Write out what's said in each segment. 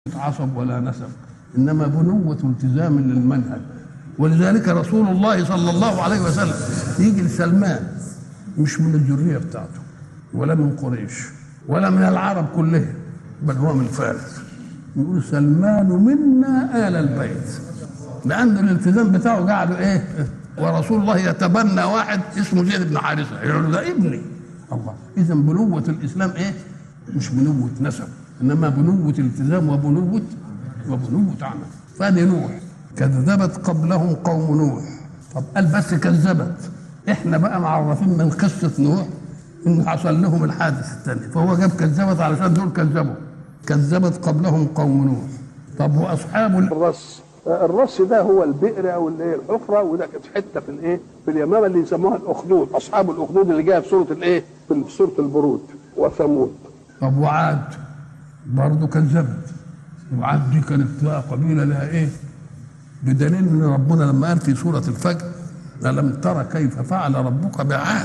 عصب ولا نسب انما بنوه التزام للمنهج ولذلك رسول الله صلى الله عليه وسلم يجي لسلمان مش من الذريه بتاعته ولا من قريش ولا من العرب كلهم بل هو من فارس يقول سلمان منا آل البيت لأن الالتزام بتاعه قاعد إيه ورسول الله يتبنى واحد اسمه زيد بن حارثة يقول ده ابني الله إذا بنوة الإسلام إيه مش بنوة نسب إنما بنوة التزام وبنوة وبنوة عمل فادي نوح كذبت قبلهم قوم نوح طب قال بس كذبت احنا بقى معرفين من قصة نوح انه حصل لهم الحادث الثاني فهو جاب كذبت علشان دول كذبوا كذبت قبلهم قوم نوح طب واصحاب الرص الرص ده هو البئر او الايه الحفره وده كانت حته في الايه في اليمامه اللي يسموها الاخدود اصحاب الاخدود اللي جايه في سوره الايه في سوره البرود وثمود طب وعاد برضه كذبت وعاد دي كانت بقى قبيله لها ايه بدليل ان ربنا لما قال في سوره الفجر الم ترى كيف فعل ربك بعاد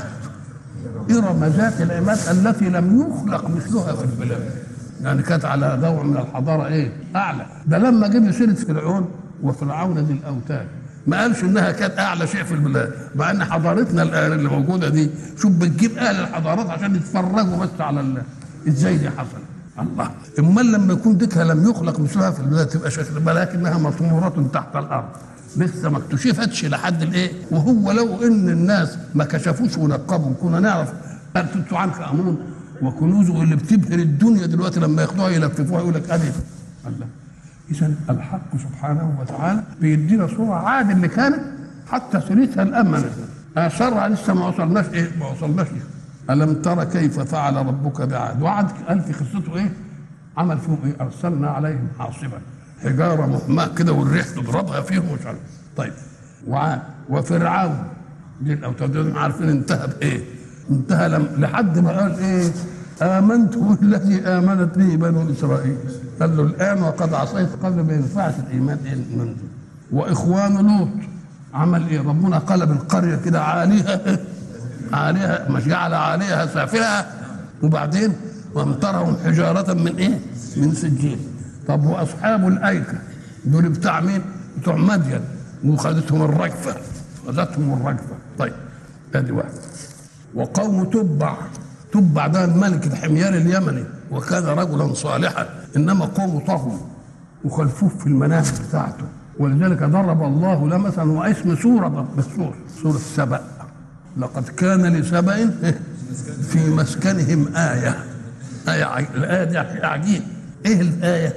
ارم ذات العماد التي لم يخلق مثلها في البلاد يعني كانت على نوع من الحضاره ايه اعلى ده لما جاب سيره فرعون وفرعون ذي الاوتاد ما قالش انها كانت اعلى شيء في البلاد مع ان حضارتنا الان اللي موجوده دي شوف بتجيب اهل الحضارات عشان يتفرجوا بس على ال- ازاي دي حصل الله امال لما يكون ديكها لم يخلق مثلها في البلاد تبقى شكل ولكنها مطمورة تحت الارض لسه ما اكتشفتش لحد الايه وهو لو ان الناس ما كشفوش ونقبوا كنا نعرف توت عنخ امون وكنوزه اللي بتبهر الدنيا دلوقتي لما ياخدوها يلففوها يقول لك ادي الله اذا الحق سبحانه وتعالى بيدينا صوره عاد اللي كانت حتى سيرتها الامن اثرها لسه ما وصلناش ايه ما وصلناش إيه؟ الم ترى كيف فعل ربك بعاد وعد قال في قصته ايه عمل فيهم ايه ارسلنا عليهم حاصبا حجاره مهمه كده والريح تضربها فيهم مش عارف طيب وعاد وفرعون دي الاوتاد دول عارفين انتهى بايه انتهى لم لحد ما قال ايه امنت بالذي امنت به بنو اسرائيل قال له الان وقد عصيت قبل ما ينفعش الايمان ايه من دي. واخوان لوط عمل ايه ربنا قلب القريه كده عاليها عاليها مش جعل عاليها سافلها وبعدين وامطرهم حجاره من ايه من سجيل طب واصحاب الايكه دول بتاع مين بتوع مدين وخدتهم الرجفه خدتهم الرجفه طيب ادي واحده وقوم تبع تبع ده الملك الحمير اليمني وكان رجلا صالحا انما قوم طغوا وخلفوه في المناهج بتاعته ولذلك ضرب الله له مثلا واسم سوره بالسور سوره سبأ لقد كان لسبأ في مسكنهم آية آية عج- الآية دي عجيب إيه الآية؟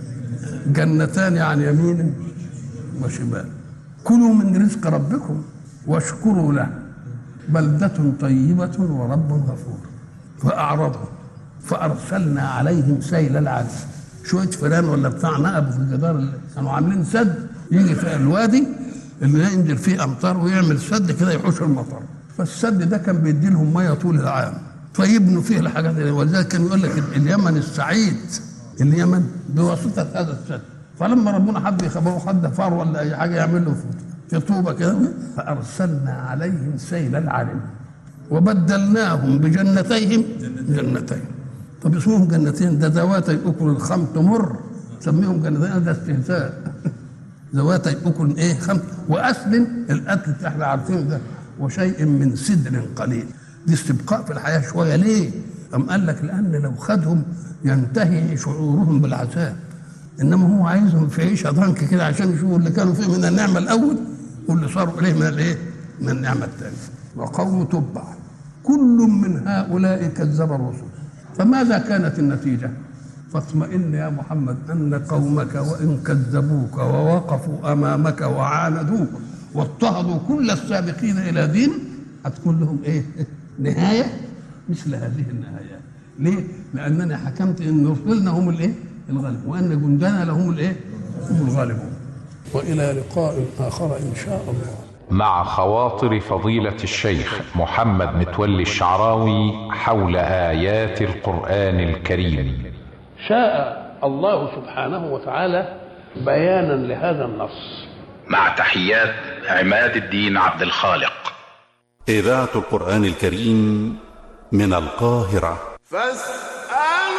جنتان عن يمين وشمال كلوا من رزق ربكم واشكروا له بلدة طيبة ورب غفور فأعرضوا فأرسلنا عليهم سيل العدل شوية فيران ولا بتاع نقب في الجدار اللي كانوا عاملين سد يجي في الوادي اللي ينزل فيه أمطار ويعمل سد كده يحوش المطر فالسد ده كان بيدي لهم مية طول العام فيبنوا فيه الحاجات دي ولذلك كان يقول لك اليمن السعيد اليمن بواسطة هذا السد فلما ربنا حب يخبره خد فار ولا أي حاجة يعمل له في طوبة كده فأرسلنا عليهم سيل العلم وبدلناهم بجنتيهم جنتين طب اسمهم جنتين ده ذواتي اكل الخمط مر سميهم جنتين ده استهزاء ذواتي اكل ايه خمط واصل القتل اللي احنا عارفينه ده وشيء من سدر قليل دي استبقاء في الحياه شويه ليه؟ أم قال لك لان لو خدهم ينتهي شعورهم بالعذاب انما هو عايزهم في عيشه ضنك كده عشان يشوفوا اللي كانوا فيه من النعمه الاول واللي صاروا اليه من الايه؟ من النعمه الثانيه وقوم تبع كل من هؤلاء كذب الرسل فماذا كانت النتيجه؟ فاطمئن يا محمد ان قومك وان كذبوك ووقفوا امامك وعاندوك واضطهدوا كل السابقين الى دين هتكون لهم ايه؟ نهايه مثل هذه النهايات. ليه؟ لانني حكمت ان رسلنا هم الايه؟ الغالب وان جندنا لهم الايه؟ هم الغالبون. والى لقاء اخر ان شاء الله. مع خواطر فضيلة الشيخ محمد متولي الشعراوي حول آيات القرآن الكريم شاء الله سبحانه وتعالى بيانا لهذا النص مع تحيات عماد الدين عبد الخالق إذاعة القرآن الكريم من القاهرة فاس